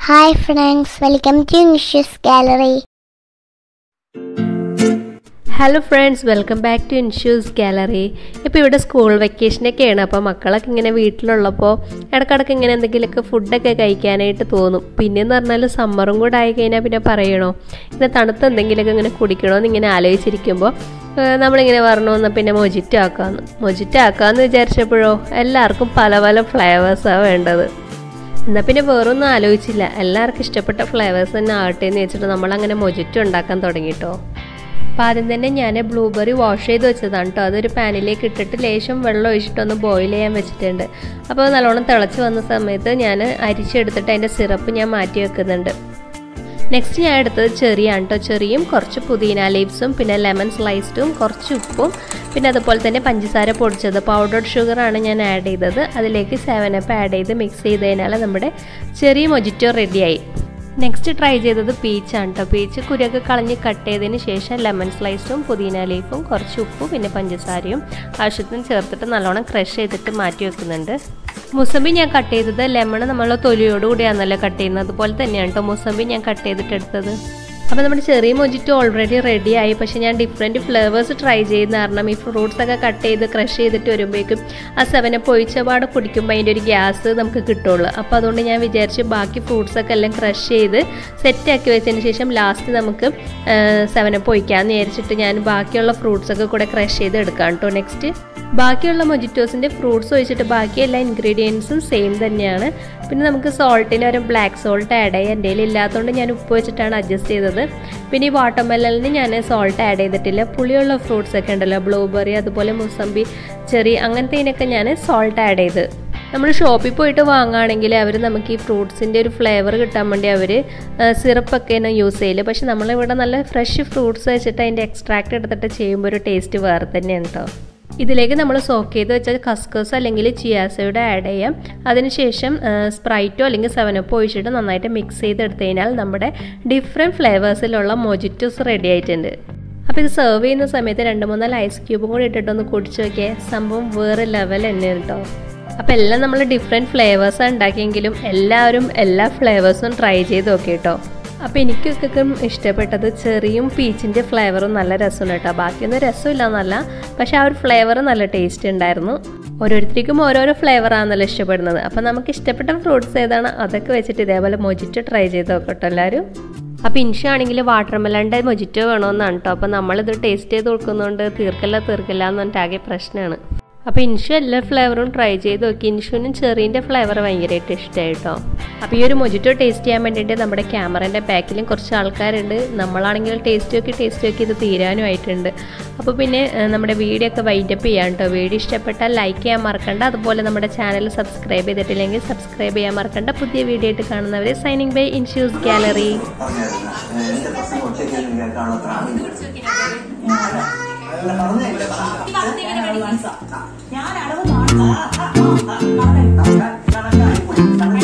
hi friends welcome to നിഷ്യസ് gallery hello friends welcome back to ഇൻഷ്യൂസ് gallery ഇപ്പോൾ ഇവിടെ സ്കൂൾ വെക്കേഷനൊക്കെയാണ് അപ്പോൾ മക്കളൊക്കെ ഇങ്ങനെ വീട്ടിലുള്ളപ്പോൾ ഇടയ്ക്കിടയ്ക്ക് ഇങ്ങനെ എന്തെങ്കിലുമൊക്കെ ഫുഡൊക്കെ കഴിക്കാനായിട്ട് തോന്നും പിന്നെയെന്ന് പറഞ്ഞാൽ സമ്മറും കൂടെ ആയി കഴിഞ്ഞാൽ പിന്നെ പറയണോ ഇങ്ങനെ തണുത്ത എന്തെങ്കിലുമൊക്കെ ഇങ്ങനെ കുടിക്കണോ എന്ന് ഇങ്ങനെ ആലോചിച്ചിരിക്കുമ്പോൾ ഏഹ് നമ്മളിങ്ങനെ പറഞ്ഞു എന്നാൽ പിന്നെ മൊജിറ്റോ ആക്കാമെന്ന് മൊജിറ്റോ ആക്കാമെന്ന് വിചാരിച്ചപ്പോഴോ എല്ലാവർക്കും പല പല ഫ്ലേവേഴ്സാണ് വേണ്ടത് എന്നാൽ പിന്നെ വേറൊന്നും ആലോചിച്ചില്ല എല്ലാവർക്കും ഇഷ്ടപ്പെട്ട ഫ്ലേവേഴ്സ് തന്നെ ആകട്ടെ എന്ന് വെച്ചിട്ട് നമ്മളങ്ങനെ മൊജിറ്റോ ഉണ്ടാക്കാൻ തുടങ്ങിട്ടോ അപ്പോൾ ആദ്യം തന്നെ ഞാൻ ബ്ലൂബെറി വാഷ് ചെയ്ത് വെച്ചതാണ് കേട്ടോ അതൊരു പാനിലേക്ക് ഇട്ടിട്ട് ലേശം വെള്ളം ഒഴിച്ചിട്ടൊന്ന് ബോയിൽ ചെയ്യാൻ വെച്ചിട്ടുണ്ട് അപ്പോൾ നല്ലോണം തിളച്ച് വന്ന സമയത്ത് ഞാൻ അരിച്ചെടുത്തിട്ട് അതിൻ്റെ സിറപ്പ് ഞാൻ മാറ്റി വെക്കുന്നുണ്ട് നെക്സ്റ്റ് ഞാൻ എടുത്തത് ചെറിയാണ് കേട്ടോ ചെറിയും കുറച്ച് പുതിന ലീവ്സും പിന്നെ ലെമൺ സ്ലൈസ്ഡും കുറച്ച് ഉപ്പും പിന്നെ അതുപോലെ തന്നെ പഞ്ചസാര പൊടിച്ചത് പൗഡർഡ് ഷുഗറാണ് ഞാൻ ആഡ് ചെയ്തത് അതിലേക്ക് സെവൻ അപ്പ് ആഡ് ചെയ്ത് മിക്സ് ചെയ്ത് കഴിഞ്ഞാൽ നമ്മുടെ ചെറിയ മൊജിറ്റോ റെഡിയായി നെക്സ്റ്റ് ട്രൈ ചെയ്തത് പീച്ചാണ് കേട്ടോ പീച്ച് കുരൊക്കെ കളഞ്ഞ് കട്ട് ചെയ്തതിന് ശേഷം ലെമൺ സ്ലൈസും പുതിന ലീഫും കുറച്ച് ഉപ്പും പിന്നെ പഞ്ചസാരയും ആവശ്യത്തിന് ചേർത്തിട്ട് നല്ലോണം ക്രഷ് ചെയ്തിട്ട് മാറ്റി വെക്കുന്നുണ്ട് മുസമ്പി ഞാൻ കട്ട് ചെയ്തത് ലെമൺ നമ്മൾ തൊലിയോട് കൂടിയാണല്ലോ കട്ട് ചെയ്യുന്നത് അതുപോലെ തന്നെയാണ് കേട്ടോ മുസമ്പി ഞാൻ കട്ട് ചെയ്തിട്ട് എടുത്തത് അപ്പോൾ നമ്മുടെ ചെറിയ മൊജിറ്റോ ഓൾറെഡി റെഡി ആയി പക്ഷേ ഞാൻ ഡിഫറെൻറ്റ് ഫ്ലേവേഴ്സ് ട്രൈ ചെയ്യുന്ന കാരണം ഈ ഫ്രൂട്ട്സ് ഒക്കെ കട്ട് ചെയ്ത് ക്രഷ് ചെയ്തിട്ട് വരുമ്പോഴേക്കും ആ സെവനപ്പ് ഒഴിച്ചപാട് കുടിക്കുമ്പോൾ അതിൻ്റെ ഒരു ഗ്യാസ് നമുക്ക് കിട്ടുള്ളൂ അപ്പോൾ അതുകൊണ്ട് ഞാൻ വിചാരിച്ച് ബാക്കി ഫ്രൂട്ട്സ് ഒക്കെ എല്ലാം ക്രഷ് ചെയ്ത് സെറ്റാക്കി വെച്ചതിന് ശേഷം ലാസ്റ്റ് നമുക്ക് സെവനപ്പ് ഒഴിക്കാമെന്ന് വിചാരിച്ചിട്ട് ഞാൻ ബാക്കിയുള്ള ഫ്രൂട്ട്സ് ഒക്കെ കൂടെ ക്രഷ് ചെയ്ത് എടുക്കാം കേട്ടോ നെക്സ്റ്റ് ബാക്കിയുള്ള മൊജിറ്റോസിൻ്റെ ഫ്രൂട്ട്സ് ഒഴിച്ചിട്ട് ബാക്കി എല്ലാ ഇൻഗ്രീഡിയൻസും സെയിം തന്നെയാണ് പിന്നെ നമുക്ക് സോൾട്ടിന് ഒരു ബ്ലാക്ക് സോൾട്ട് ആഡ് ചെയ്യാൻ എൻ്റെ കയ്യിൽ ഇല്ലാത്തതുകൊണ്ട് ഞാൻ ഉപ്പ് വെച്ചിട്ടാണ് അഡ്ജസ്റ്റ് ചെയ്തത് പിന്നെ ഈ വാട്ടർമെലണിന് ഞാൻ സോൾട്ട് ആഡ് ചെയ്തിട്ടില്ല പുളിയുള്ള ഫ്രൂട്ട്സ് ഒക്കെ ഉണ്ടല്ലോ ബ്ലൂബെറി അതുപോലെ മുസമ്പി ചെറി അങ്ങനത്തേനൊക്കെ ഞാൻ സോൾട്ട് ആഡ് ചെയ്ത് നമ്മൾ ഷോപ്പിൽ പോയിട്ട് വാങ്ങുകയാണെങ്കിൽ അവർ നമുക്ക് ഈ ഫ്രൂട്ട്സിൻ്റെ ഒരു ഫ്ലേവർ കിട്ടാൻ വേണ്ടി അവർ സിറപ്പൊക്കെയാണ് യൂസ് ചെയ്യല് പക്ഷെ നമ്മളിവിടെ നല്ല ഫ്രഷ് ഫ്രൂട്ട്സ് വെച്ചിട്ട് അതിൻ്റെ എക്സ്ട്രാക്ട് എടുത്തിട്ട് ചെയ്യുമ്പോൾ ഒരു ടേസ്റ്റ് വേറെ തന്നെയാണ് കേട്ടോ ഇതിലേക്ക് നമ്മൾ സോക്ക് ചെയ്ത് വെച്ച കസ്കസ് അല്ലെങ്കിൽ ചിയാസയുടെ ആഡ് ചെയ്യാം അതിനുശേഷം സ്പ്രൈറ്റോ അല്ലെങ്കിൽ സെവനപ്പോ ഒഴിച്ചിട്ട് നന്നായിട്ട് മിക്സ് ചെയ്തെടുത്തു കഴിഞ്ഞാൽ നമ്മുടെ ഡിഫറെൻറ്റ് ഫ്ലേവേഴ്സിലുള്ള മൊജിറ്റോസ് റെഡി ആയിട്ടുണ്ട് അപ്പോൾ ഇത് സെർവ് ചെയ്യുന്ന സമയത്ത് രണ്ട് മൂന്നാല് ഐസ് ക്യൂബും കൂടി ഇട്ടിട്ടൊന്ന് കുടിച്ച് നോക്കിയാൽ സംഭവം വേറെ ലെവൽ തന്നെയാണ് കേട്ടോ അപ്പോൾ എല്ലാം നമ്മൾ ഡിഫറെൻറ്റ് ഫ്ലേവേഴ്സാണ് ഉണ്ടാക്കിയെങ്കിലും എല്ലാവരും എല്ലാ ഫ്ലേവേഴ്സും ട്രൈ ചെയ്ത് നോക്കി കേട്ടോ അപ്പോൾ എനിക്കൊക്കെ ഇഷ്ടപ്പെട്ടത് ചെറിയും പീച്ചിൻ്റെ ഫ്ലേവറും നല്ല രസമാണ് കേട്ടോ ബാക്കിയൊന്നും രസമില്ല എന്നല്ല പക്ഷേ ആ ഒരു ഫ്ലേവർ നല്ല ടേസ്റ്റ് ഉണ്ടായിരുന്നു ഓരോരുത്തർക്കും ഓരോരോ ഫ്ലേവറാണല്ലോ ഇഷ്ടപ്പെടുന്നത് അപ്പോൾ നമുക്ക് ഇഷ്ടപ്പെട്ട ഫ്രൂട്ട്സ് ഏതാണ് അതൊക്കെ വെച്ചിട്ട് ഇതേപോലെ മൊജിറ്റോ ട്രൈ ചെയ്ത് നോക്കട്ടോ എല്ലാവരും അപ്പോൾ ഇൻഷ ആണെങ്കിൽ വാട്ടർമെലൻ്റെ മൊജിറ്റോ വേണമെന്നാണ് കേട്ടോ അപ്പോൾ നമ്മളിത് ടേസ്റ്റ് ചെയ്ത് കൊടുക്കുന്നതുകൊണ്ട് തീർക്കല്ല തീർക്കില്ല എന്ന് പറഞ്ഞിട്ട് ആകെ പ്രശ്നമാണ് അപ്പോൾ ഇൻഷു എല്ലാ ഫ്ലേവറും ട്രൈ ചെയ്ത് നോക്കി ഇൻഷുവിനും ചെറീൻ്റെ ഫ്ലേവർ ഭയങ്കരമായിട്ട് ഇഷ്ടമായി കേട്ടോ അപ്പോൾ ഈ ഒരു മൊജിറ്റോ ടേസ്റ്റ് ചെയ്യാൻ വേണ്ടിയിട്ട് നമ്മുടെ ക്യാമറേൻ്റെ ബാക്കിലും കുറച്ച് ആൾക്കാരുണ്ട് നമ്മളാണെങ്കിൽ ടേസ്റ്റ് നോക്കി ടേസ്റ്റ് നോക്കി ഇത് തീരാനുമായിട്ടുണ്ട് അപ്പോൾ പിന്നെ നമ്മുടെ വീഡിയോ ഒക്കെ വൈൻഡപ്പ് ചെയ്യാൻ കേട്ടോ വീഡിയോ ഇഷ്ടപ്പെട്ടാൽ ലൈക്ക് ചെയ്യാൻ മറക്കണ്ട അതുപോലെ നമ്മുടെ ചാനൽ സബ്സ്ക്രൈബ് ചെയ്തിട്ടില്ലെങ്കിൽ സബ്സ്ക്രൈബ് ചെയ്യാൻ മറക്കണ്ട പുതിയ വീഡിയോ ആയിട്ട് കാണുന്നവരെ സൈനിങ് ബൈ ഇൻഷ്യൂസ് ഗാലറി എന്റെ പ്രസംഗം ഒറ്റയ്ക്ക് കേൾക്കാനുള്ള അല്ല പറഞ്ഞില്ല ഞാൻ അളവ് കാണും